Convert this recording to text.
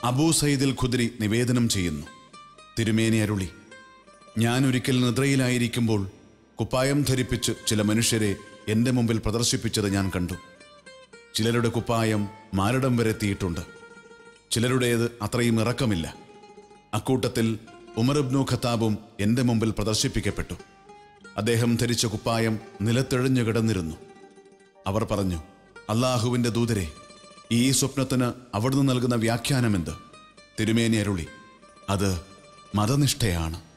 അബൂ സയ്യിദിൽ ഖുദ്രി നിവേദനം ചെയ്യുന്നു തിരുമേനി അരുളി ഞാൻ ഒരിക്കൽ നിദ്രയിലായിരിക്കുമ്പോൾ കുപ്പായം ധരിപ്പിച്ച് ചില മനുഷ്യരെ എൻ്റെ മുമ്പിൽ പ്രദർശിപ്പിച്ചത് ഞാൻ കണ്ടു ചിലരുടെ കുപ്പായം മാരടം വരെ എത്തിയിട്ടുണ്ട് ചിലരുടേത് അത്രയും ഇറക്കമില്ല അക്കൂട്ടത്തിൽ ഉമർബ്നു ഖത്താബും എൻ്റെ മുമ്പിൽ പ്രദർശിപ്പിക്കപ്പെട്ടു അദ്ദേഹം ധരിച്ച കുപ്പായം നിലത്തെഴിഞ്ഞു കിടന്നിരുന്നു അവർ പറഞ്ഞു അള്ളാഹുവിൻ്റെ ദൂതരെ ഈ സ്വപ്നത്തിന് അവിടുന്ന് നൽകുന്ന വ്യാഖ്യാനമെന്ത് തിരുമേനി അരുളി അത് മതനിഷ്ഠയാണ്